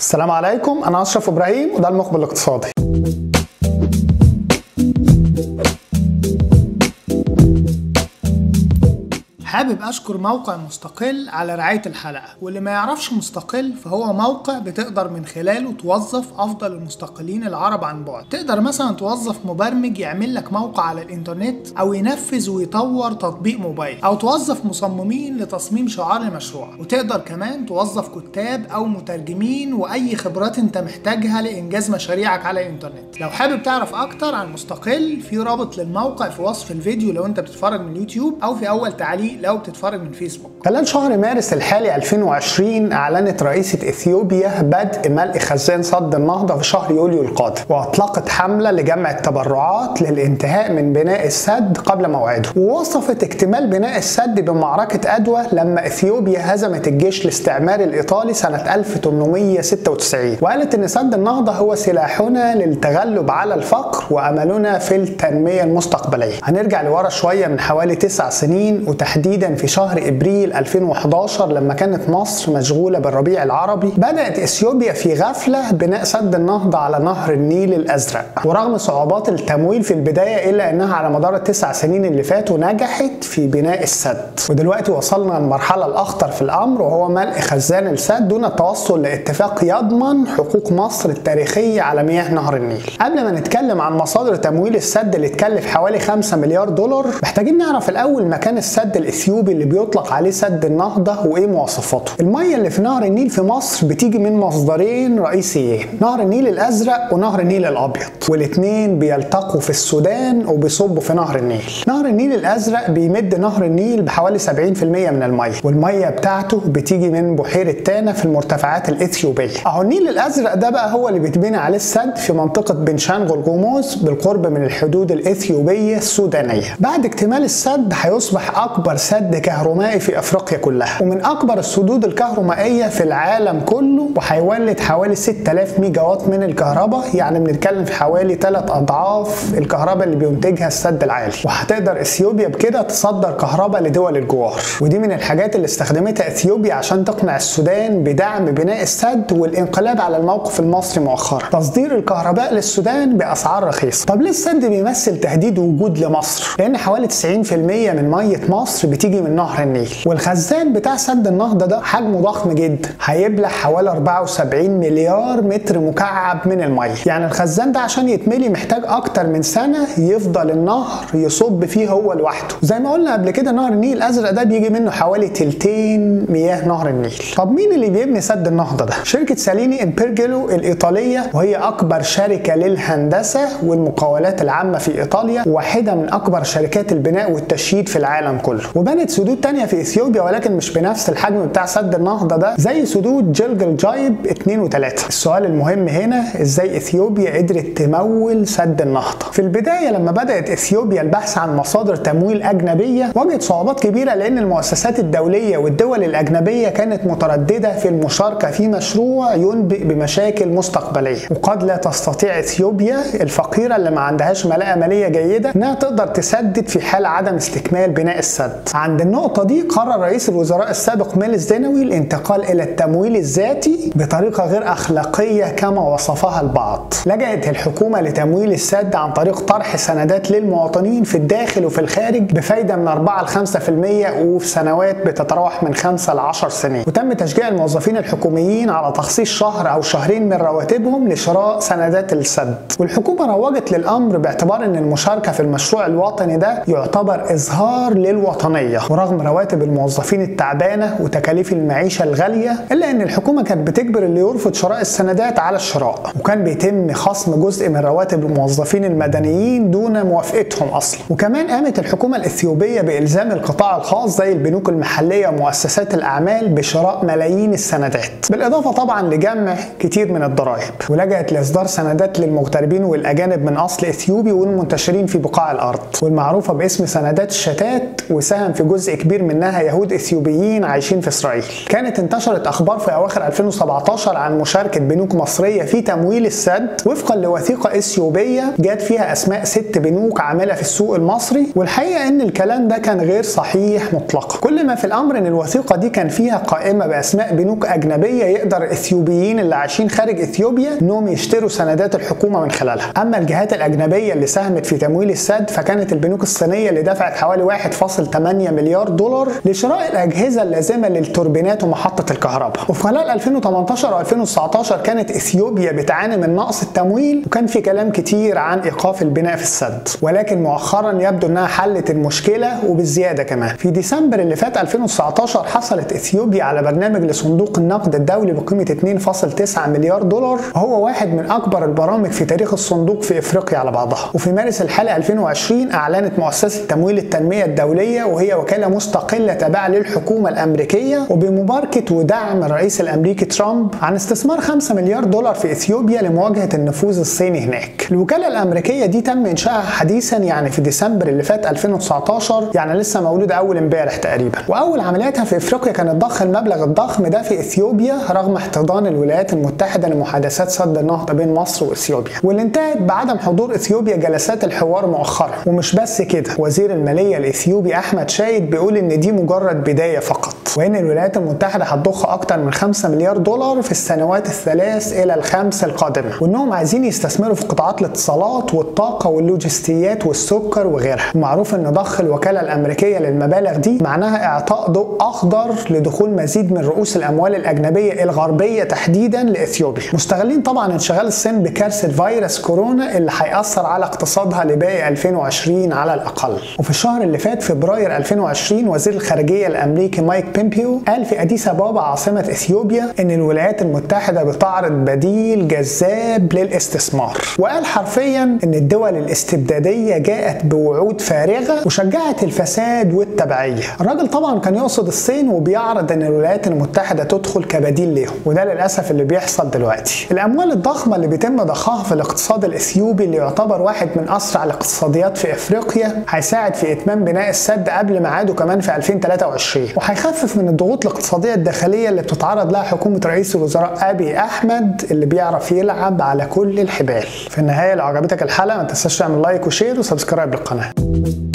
السلام عليكم انا اشرف ابراهيم وده المخبر الاقتصادي حابب اشكر موقع مستقل على رعاية الحلقة واللي ما يعرفش مستقل فهو موقع بتقدر من خلاله توظف افضل المستقلين العرب عن بعد تقدر مثلا توظف مبرمج يعمل لك موقع على الانترنت او ينفذ ويطور تطبيق موبايل او توظف مصممين لتصميم شعار المشروع وتقدر كمان توظف كتاب او مترجمين واي خبرات انت محتاجها لانجاز مشاريعك على الانترنت لو حابب تعرف اكتر عن مستقل في رابط للموقع في وصف الفيديو لو انت بتتفرج من يوتيوب او في اول تعليق لو بتتفرج من فيسبوك خلال شهر مارس الحالي 2020 اعلنت رئيسة اثيوبيا بدء ملء خزان صد النهضة في شهر يوليو القادم واطلقت حملة لجمع التبرعات للانتهاء من بناء السد قبل موعده ووصفت اكتمال بناء السد بمعركة أدوى لما اثيوبيا هزمت الجيش الاستعماري الايطالي سنة 1896 وقالت ان سد النهضة هو سلاحنا للتغلب على الفقر واملنا في التنمية المستقبلية هنرجع لورا شوية من حوالي تسع سنين وتحديدا في شهر ابريل 2011 لما كانت مصر مشغوله بالربيع العربي بدات اثيوبيا في غفله بناء سد النهضه على نهر النيل الازرق ورغم صعوبات التمويل في البدايه الا انها على مدار التسع سنين اللي فاتوا نجحت في بناء السد ودلوقتي وصلنا للمرحله الاخطر في الامر وهو ملء خزان السد دون التوصل لاتفاق يضمن حقوق مصر التاريخيه على مياه نهر النيل قبل ما نتكلم عن مصادر تمويل السد اللي اتكلف حوالي 5 مليار دولار محتاجين نعرف الاول مكان السد الاثيوبي اللي بيطلق عليه سد النهضة وإيه مواصفاته المية اللي في نهر النيل في مصر بتيجي من مصدرين رئيسيين نهر النيل الأزرق ونهر النيل الأبيض والاتنين بيلتقوا في السودان وبيصبوا في نهر النيل نهر النيل الأزرق بيمد نهر النيل بحوالي 70% من المية والمية بتاعته بتيجي من بحيرة تانا في المرتفعات الإثيوبية أهو النيل الأزرق ده بقى هو اللي بيتبني عليه السد في منطقة بن شانغل جوموس بالقرب من الحدود الإثيوبية السودانية بعد اكتمال السد هيصبح أكبر سد كهرومائي في افريقيا كلها ومن اكبر السدود الكهرومائيه في العالم كله وهيولد حوالي 6000 ميجا وات من الكهرباء يعني بنتكلم في حوالي 3 اضعاف الكهرباء اللي بينتجها السد العالي وهتقدر اثيوبيا بكده تصدر كهرباء لدول الجوار ودي من الحاجات اللي استخدمتها اثيوبيا عشان تقنع السودان بدعم بناء السد والانقلاب على الموقف المصري مؤخرا تصدير الكهرباء للسودان باسعار رخيصه طب ليه السد بيمثل تهديد وجود لمصر لان حوالي 90% من ميه مصر بتيجي من نهر النيل والخزان بتاع سد النهضة ده حجمه ضخم جدا هيبلع حوالي 74 مليار متر مكعب من المية يعني الخزان ده عشان يتملي محتاج اكتر من سنة يفضل النهر يصب فيه هو لوحده زي ما قلنا قبل كده نهر النيل الازرق ده بيجي منه حوالي تلتين مياه نهر النيل طب مين اللي بيبني سد النهضة ده شركة ساليني امبرجلو الايطالية وهي اكبر شركة للهندسة والمقاولات العامة في ايطاليا واحدة من اكبر شركات البناء والتشييد في العالم كله وبنت سدود تانية في اثيوبيا ولكن مش بنفس الحجم بتاع سد النهضه ده زي سدود جلجل جايب 2 و3 السؤال المهم هنا ازاي اثيوبيا قدرت تمول سد النهضه في البدايه لما بدات اثيوبيا البحث عن مصادر تمويل اجنبيه واجهت صعوبات كبيره لان المؤسسات الدوليه والدول الاجنبيه كانت متردده في المشاركه في مشروع ينبئ بمشاكل مستقبليه وقد لا تستطيع اثيوبيا الفقيره اللي ما عندهاش ملاءه ماليه جيده انها تقدر تسدد في حال عدم استكمال بناء السد عند النقطه دي قرر رئيس الوزراء السابق ميل الزنوي الانتقال الى التمويل الذاتي بطريقه غير اخلاقيه كما وصفها البعض. لجأت الحكومه لتمويل السد عن طريق طرح سندات للمواطنين في الداخل وفي الخارج بفايده من 4 ل 5% وفي سنوات بتتراوح من 5 ل 10 سنين. وتم تشجيع الموظفين الحكوميين على تخصيص شهر او شهرين من رواتبهم لشراء سندات السد. والحكومه روجت للامر باعتبار ان المشاركه في المشروع الوطني ده يعتبر اظهار للوطنيه ورغم رواتب الموظفين التعبانه وتكاليف المعيشه الغاليه الا ان الحكومه كانت بتجبر اللي يرفض شراء السندات على الشراء وكان بيتم خصم جزء من رواتب الموظفين المدنيين دون موافقتهم اصلا وكمان قامت الحكومه الاثيوبيه بالزام القطاع الخاص زي البنوك المحليه ومؤسسات الاعمال بشراء ملايين السندات بالاضافه طبعا لجمع كتير من الضرائب ولجأت لاصدار سندات للمغتربين والاجانب من اصل اثيوبي والمنتشرين في بقاع الارض والمعروفه باسم سندات الشتات وساهم في جزء كبير منها يهود اثيوبيين عايشين في اسرائيل كانت انتشرت اخبار في اواخر 2017 عن مشاركه بنوك مصريه في تمويل السد وفقا لوثيقه اثيوبيه جات فيها اسماء ست بنوك عامله في السوق المصري والحقيقه ان الكلام ده كان غير صحيح مطلقا كل ما في الامر ان الوثيقه دي كان فيها قائمه باسماء بنوك اجنبيه يقدر الاثيوبيين اللي عايشين خارج اثيوبيا انهم يشتروا سندات الحكومه من خلالها اما الجهات الاجنبيه اللي ساهمت في تمويل السد فكانت البنوك الصينيه اللي دفعت حوالي 1.8 مليار دولار لشراء الاجهزه اللازمه للتوربينات ومحطه الكهرباء وفي خلال 2018 و2019 كانت اثيوبيا بتعاني من نقص التمويل وكان في كلام كتير عن ايقاف البناء في السد ولكن مؤخرا يبدو انها حلت المشكله وبالزياده كمان في ديسمبر اللي فات 2019 حصلت اثيوبيا على برنامج لصندوق النقد الدولي بقيمه 2.9 مليار دولار وهو واحد من اكبر البرامج في تاريخ الصندوق في افريقيا على بعضها وفي مارس الحالي 2020 اعلنت مؤسسه تمويل التنميه الدوليه وهي وكاله مستقله تابعه للحكومه الامريكيه وبمباركه ودعم الرئيس الامريكي ترامب عن استثمار 5 مليار دولار في اثيوبيا لمواجهه النفوذ الصيني هناك الوكاله الامريكيه دي تم انشائها حديثا يعني في ديسمبر اللي فات 2019 يعني لسه مولوده اول امبارح تقريبا واول عملياتها في افريقيا كانت ضخ المبلغ الضخم ده في اثيوبيا رغم احتضان الولايات المتحده لمحادثات سد النهضه بين مصر واثيوبيا واللي انتهت بعدم حضور اثيوبيا جلسات الحوار مؤخرا ومش بس كده وزير الماليه الاثيوبي احمد شايد بيقول ان دي مجرد بدايه فقط وان الولايات المتحده هتضخ اكتر من 5 مليار دولار في السنوات الثلاث الى الخمس القادمه وانهم عايزين يستثمروا في قطاعات الاتصالات والطاقه واللوجستيات والسكر وغيرها ومعروف ان ضخ الوكاله الامريكيه للمبالغ دي معناها اعطاء ضوء اخضر لدخول مزيد من رؤوس الاموال الاجنبيه الغربيه تحديدا لاثيوبيا مستغلين طبعا انشغال الصين بكارثه فيروس كورونا اللي هيأثر على اقتصادها لباقي 2020 على الاقل وفي الشهر اللي فات فبراير 2020 وزير الخارجيه الامريكي مايك بيمبيو قال في اديس ابابا عاصمه اثيوبيا ان الولايات المتحده بتعرض بديل جذاب للاستثمار وقال حرفيا ان الدول الاستبداديه جاءت بوعود فارغه وشجعت الفساد والتبعيه الراجل طبعا كان يقصد الصين وبيعرض ان الولايات المتحده تدخل كبديل ليهم وده للاسف اللي بيحصل دلوقتي الاموال الضخمه اللي بيتم ضخها في الاقتصاد الاثيوبي اللي يعتبر واحد من اسرع الاقتصاديات في افريقيا هيساعد في اتمام بناء السد قبل ميعاده كمان في 2023 وهيخفف من الضغوط الاقتصاديه الداخليه اللي بتتعرض لها حكومه رئيس الوزراء ابي احمد اللي بيعرف يلعب على كل الحبال في النهايه لو عجبتك الحلقه ما تنساش تعمل لايك وشير وسبسكرايب للقناه